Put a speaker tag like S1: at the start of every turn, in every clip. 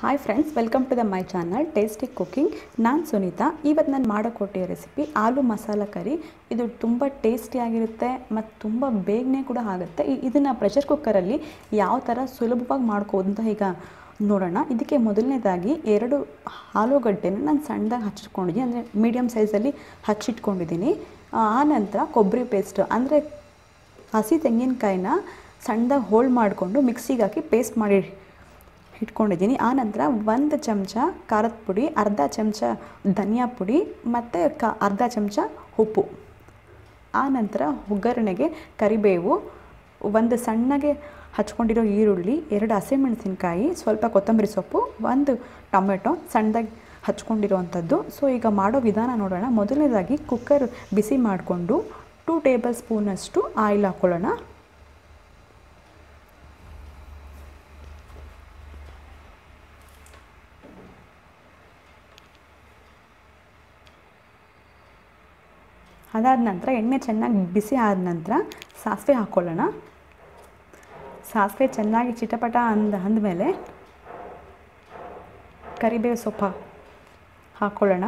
S1: hi friends welcome to the my channel tasty cooking ನಾನು ಸುನೀತಾ ಇವತ್ತು ನಾನು ಮಾಡೋಕೊಟ್ಟಿರೋ ರೆಸಿಪಿ ಆಲೂ ಮಸಾಲ ಕರಿ ಇದು ತುಂಬ ಟೇಸ್ಟಿಯಾಗಿರುತ್ತೆ ಮತ್ತು ತುಂಬ ಬೇಗನೆ ಕೂಡ ಆಗುತ್ತೆ ಇದನ್ನು ಪ್ರೆಷರ್ ಕುಕ್ಕರಲ್ಲಿ ಯಾವ ಥರ ಸುಲಭವಾಗಿ ಮಾಡ್ಕೋದು ಅಂತ ಈಗ ನೋಡೋಣ ಇದಕ್ಕೆ ಮೊದಲನೇದಾಗಿ ಎರಡು ಆಲೂಗಡ್ಡೆನ ನಾನು ಸಣ್ಣದಾಗಿ ಹಚ್ಚಿಟ್ಕೊಂಡಿದ್ದೀನಿ ಅಂದರೆ ಮೀಡಿಯಮ್ ಸೈಜಲ್ಲಿ ಹಚ್ಚಿಟ್ಕೊಂಡಿದ್ದೀನಿ ಆ ನಂತರ ಕೊಬ್ಬರಿ ಪೇಸ್ಟ್ ಅಂದರೆ ಹಸಿ ತೆಂಗಿನಕಾಯಿನ ಸಣ್ಣದಾಗಿ ಹೋಲ್ಡ್ ಮಾಡಿಕೊಂಡು ಮಿಕ್ಸಿಗೆ ಹಾಕಿ ಪೇಸ್ಟ್ ಮಾಡಿ ಇಟ್ಕೊಂಡಿದ್ದೀನಿ ಆನಂತರ ಒಂದು ಚಮಚ ಖಾರದ ಪುಡಿ ಅರ್ಧ ಚಮಚ ಧನಿಯಾ ಪುಡಿ ಮತ್ತು ಕ ಅರ್ಧ ಚಮಚ ಉಪ್ಪು ಆನಂತರ ಒಗ್ಗರಣೆಗೆ ಕರಿಬೇವು ಒಂದು ಸಣ್ಣಗೆ ಹಚ್ಕೊಂಡಿರೋ ಈರುಳ್ಳಿ ಎರಡು ಹಸಿಮೆಣಸಿನ್ಕಾಯಿ ಸ್ವಲ್ಪ ಕೊತ್ತಂಬರಿ ಸೊಪ್ಪು ಒಂದು ಟೊಮೆಟೊ ಸಣ್ಣದಾಗಿ ಹಚ್ಕೊಂಡಿರೋವಂಥದ್ದು ಸೊ ಈಗ ಮಾಡೋ ವಿಧಾನ ನೋಡೋಣ ಮೊದಲನೇದಾಗಿ ಕುಕ್ಕರ್ ಬಿಸಿ ಮಾಡಿಕೊಂಡು ಟೂ ಟೇಬಲ್ ಸ್ಪೂನಷ್ಟು ಆಯಿಲ್ ಹಾಕ್ಕೊಳ್ಳೋಣ ಅದಾದ ನಂತರ ಎಣ್ಣೆ ಚೆನ್ನಾಗಿ ಬಿಸಿ ಆದ ನಂತರ ಸಾಸಿವೆ ಹಾಕ್ಕೊಳ್ಳೋಣ ಸಾಸಿವೆ ಚೆನ್ನಾಗಿ ಚಿಟಪಟ ಅಂದ ಅಂದಮೇಲೆ ಕರಿಬೇವು ಸೊಪ್ಪು ಹಾಕ್ಕೊಳ್ಳೋಣ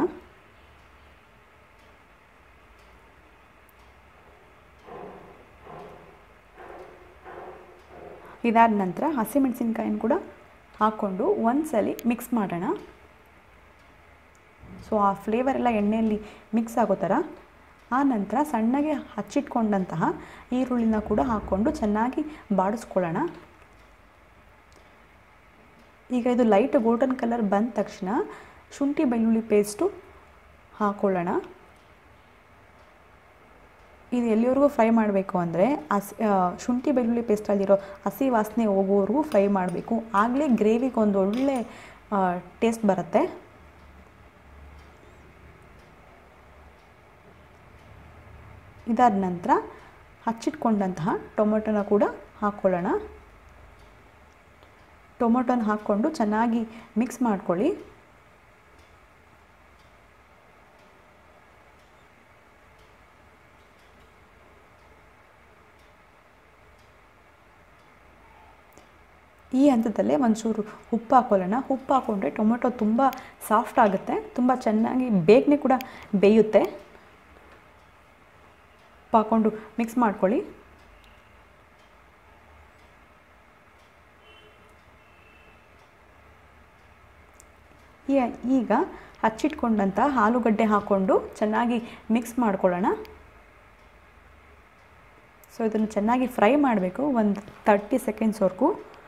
S1: ಇದಾದ ನಂತರ ಹಸಿಮೆಣಸಿನ್ಕಾಯಿನ ಕೂಡ ಹಾಕ್ಕೊಂಡು ಒಂದ್ಸಲಿ ಮಿಕ್ಸ್ ಮಾಡೋಣ ಸೊ ಆ ಫ್ಲೇವರ್ ಎಲ್ಲ ಎಣ್ಣೆಯಲ್ಲಿ ಮಿಕ್ಸ್ ಆಗೋ ಥರ ಆ ನಂತರ ಸಣ್ಣಗೆ ಹಚ್ಚಿಟ್ಕೊಂಡಂತಹ ಈರುಳ್ಳಿನ ಕೂಡ ಹಾಕ್ಕೊಂಡು ಚೆನ್ನಾಗಿ ಬಾಡಿಸ್ಕೊಳ್ಳೋಣ ಈಗ ಇದು ಲೈಟ್ ಗೋಲ್ಡನ್ ಕಲರ್ ಬಂದ ತಕ್ಷಣ ಶುಂಠಿ ಬೆಳ್ಳುಳ್ಳಿ ಪೇಸ್ಟು ಹಾಕ್ಕೊಳ್ಳೋಣ ಇದು ಎಲ್ಲಿವರೆಗೂ ಫ್ರೈ ಮಾಡಬೇಕು ಅಂದರೆ ಹಸಿ ಶುಂಠಿ ಬೆಳ್ಳುಳ್ಳಿ ಪೇಸ್ಟಲ್ಲಿರೋ ಹಸಿ ವಾಸನೆ ಹೋಗೋವರೆಗೂ ಫ್ರೈ ಮಾಡಬೇಕು ಆಗಲೇ ಗ್ರೇವಿಗೆ ಒಂದು ಒಳ್ಳೆ ಟೇಸ್ಟ್ ಬರುತ್ತೆ ಇದಾದ ನಂತರ ಹಚ್ಚಿಟ್ಕೊಂಡಂತಹ ಟೊಮೊಟೊನ ಕೂಡ ಹಾಕ್ಕೊಳ್ಳೋಣ ಟೊಮೊಟೊನ ಹಾಕ್ಕೊಂಡು ಚೆನ್ನಾಗಿ ಮಿಕ್ಸ್ ಮಾಡ್ಕೊಳ್ಳಿ ಈ ಹಂತದಲ್ಲೇ ಒಂಚೂರು ಉಪ್ಪು ಹಾಕೊಳ್ಳೋಣ ಉಪ್ಪು ಹಾಕ್ಕೊಂಡ್ರೆ ಟೊಮೊಟೊ ತುಂಬ ಸಾಫ್ಟ್ ಆಗುತ್ತೆ ತುಂಬ ಚೆನ್ನಾಗಿ ಬೇಗನೆ ಕೂಡ ಬೇಯುತ್ತೆ ಉಪ್ಪು ಹಾಕ್ಕೊಂಡು ಮಿಕ್ಸ್ ಮಾಡ್ಕೊಳ್ಳಿ ಈಗ ಹಚ್ಚಿಟ್ಕೊಂಡಂಥ ಆಲೂಗಡ್ಡೆ ಹಾಕ್ಕೊಂಡು ಚೆನ್ನಾಗಿ ಮಿಕ್ಸ್ ಮಾಡ್ಕೊಳ್ಳೋಣ ಸೊ ಇದನ್ನು ಚೆನ್ನಾಗಿ ಫ್ರೈ ಮಾಡಬೇಕು ಒಂದು ತರ್ಟಿ ಸೆಕೆಂಡ್ಸ್ವರೆಗೂ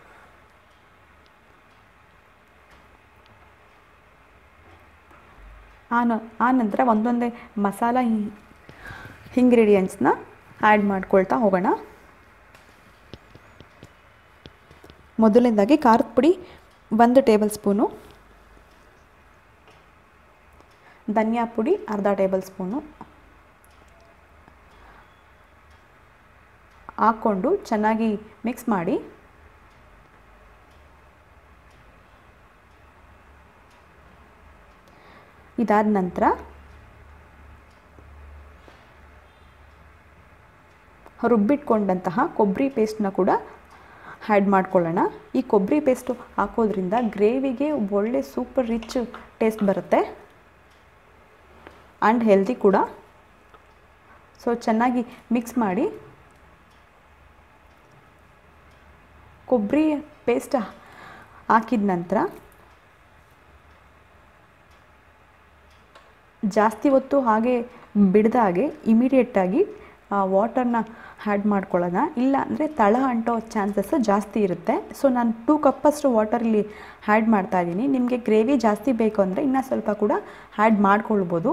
S1: ಆನ ಆ ನಂತರ ಒಂದೊಂದೇ ಮಸಾಲ ಇಂಗ್ರೀಡಿಯೆಂಟ್ಸ್ನ ಆ್ಯಡ್ ಮಾಡ್ಕೊಳ್ತಾ ಹೋಗೋಣ ಮೊದಲನೇದಾಗಿ ಖಾರದ ಪುಡಿ ಒಂದು ಟೇಬಲ್ ಸ್ಪೂನು ಧನಿಯಾ ಪುಡಿ ಅರ್ಧ ಟೇಬಲ್ ಸ್ಪೂನು ಹಾಕ್ಕೊಂಡು ಚೆನ್ನಾಗಿ ಮಿಕ್ಸ್ ಮಾಡಿ ಇದಾದ ನಂತರ ರುಬ್ಬಿಟ್ಕೊಂಡಂತಹ ಕೊಬ್ಬರಿ ಪೇಸ್ಟ್ನ ಕೂಡ ಆ್ಯಡ್ ಮಾಡ್ಕೊಳ್ಳೋಣ ಈ ಕೊಬ್ಬರಿ ಪೇಸ್ಟು ಹಾಕೋದ್ರಿಂದ ಗ್ರೇವಿಗೆ ಒಳ್ಳೆ ಸೂಪರ್ ರಿಚ್ ಟೇಸ್ಟ್ ಬರುತ್ತೆ ಆ್ಯಂಡ್ ಹೆಲ್ದಿ ಕೂಡ ಸೊ ಚೆನ್ನಾಗಿ ಮಿಕ್ಸ್ ಮಾಡಿ ಕೊಬ್ಬರಿ ಪೇಸ್ಟ್ ಹಾಕಿದ ನಂತರ ಜಾಸ್ತಿ ಹೊತ್ತು ಹಾಗೆ ಬಿಡ್ದಾಗೆ ಇಮಿಡಿಯೇಟಾಗಿ ವಾಟರ್ನ ಆ್ಯಡ್ ಮಾಡ್ಕೊಳ್ಳೋಣ ಇಲ್ಲ ಅಂದರೆ ತಳ ಅಂಟೋ ಚಾನ್ಸಸ್ ಜಾಸ್ತಿ ಇರುತ್ತೆ ಸೊ ನಾನು ಟೂ ಕಪ್ಪಷ್ಟು ವಾಟರಲ್ಲಿ ಆ್ಯಡ್ ಮಾಡ್ತಾ ಇದ್ದೀನಿ ನಿಮಗೆ ಗ್ರೇವಿ ಜಾಸ್ತಿ ಬೇಕು ಅಂದರೆ ಇನ್ನೂ ಸ್ವಲ್ಪ ಕೂಡ ಆ್ಯಡ್ ಮಾಡ್ಕೊಳ್ಬೋದು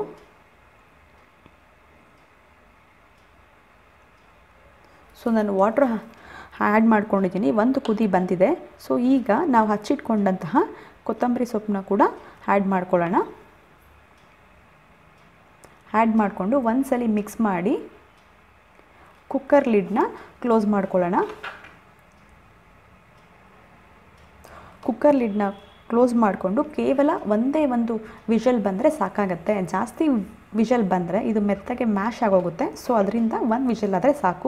S1: ಸೊ ನಾನು ವಾಟ್ರ್ ಆ್ಯಡ್ ಮಾಡ್ಕೊಂಡಿದ್ದೀನಿ ಒಂದು ಕುದಿ ಬಂದಿದೆ ಸೊ ಈಗ ನಾವು ಹಚ್ಚಿಟ್ಕೊಂಡಂತಹ ಕೊತ್ತಂಬರಿ ಸೊಪ್ಪನ್ನ ಕೂಡ ಆ್ಯಡ್ ಮಾಡ್ಕೊಳ್ಳೋಣ ಆ್ಯಡ್ ಮಾಡಿಕೊಂಡು ಒಂದ್ಸಲಿ ಮಿಕ್ಸ್ ಮಾಡಿ ಕುಕ್ಕರ್ ಲಿಡ್ನ ಕ್ಲೋಸ್ ಮಾಡ್ಕೊಳ್ಳೋಣ ಕುಕ್ಕರ್ ಲಿಡ್ನ ಕ್ಲೋಸ್ ಮಾಡಿಕೊಂಡು ಕೇವಲ ಒಂದೇ ಒಂದು ವಿಷಲ್ ಬಂದರೆ ಸಾಕಾಗತ್ತೆ ಜಾಸ್ತಿ ವಿಷಲ್ ಬಂದರೆ ಇದು ಮೆತ್ತಗೆ ಮ್ಯಾಶ್ ಆಗೋಗುತ್ತೆ ಸೊ ಅದರಿಂದ ಒಂದು ವಿಷಲ್ ಆದರೆ ಸಾಕು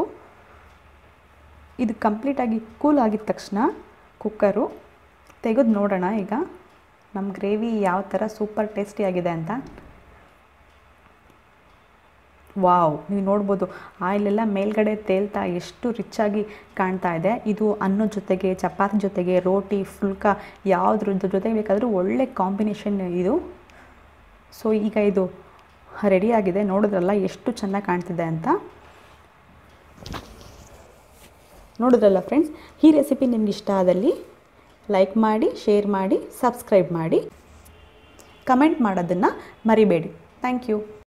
S1: ಇದು ಕಂಪ್ಲೀಟಾಗಿ ಕೂಲ್ ಆಗಿದ ತಕ್ಷಣ ಕುಕ್ಕರು ತೆಗೆದು ನೋಡೋಣ ಈಗ ನಮ್ಮ ಗ್ರೇವಿ ಯಾವ ಥರ ಸೂಪರ್ ಟೇಸ್ಟಿಯಾಗಿದೆ ಅಂತ ವಾವ್ ನೀವು ನೋಡ್ಬೋದು ಆಯಿಲೆಲ್ಲ ಮೇಲ್ಗಡೆ ತೇಲ್ತಾ ಎಷ್ಟು ರಿಚ್ಚಾಗಿ ಕಾಣ್ತಾ ಇದೆ ಇದು ಅನ್ನದ ಜೊತೆಗೆ ಚಪಾತಿ ಜೊತೆಗೆ ರೋಟಿ ಫುಲ್ಕ ಯಾವುದ್ರ ಜೊತೆಗೆ ಬೇಕಾದರೂ ಒಳ್ಳೆ ಕಾಂಬಿನೇಷನ್ ಇದು ಸೊ ಈಗ ಇದು ರೆಡಿಯಾಗಿದೆ ನೋಡಿದ್ರಲ್ಲ ಎಷ್ಟು ಚೆನ್ನಾಗಿ ಕಾಣ್ತಿದೆ ಅಂತ ನೋಡಿದ್ರಲ್ಲ ಫ್ರೆಂಡ್ಸ್ ಈ ರೆಸಿಪಿ ನಿಮ್ಗೆ ಇಷ್ಟ ಆದಲ್ಲಿ ಲೈಕ್ ಮಾಡಿ ಶೇರ್ ಮಾಡಿ ಸಬ್ಸ್ಕ್ರೈಬ್ ಮಾಡಿ ಕಮೆಂಟ್ ಮಾಡೋದನ್ನು ಮರಿಬೇಡಿ ಥ್ಯಾಂಕ್ ಯು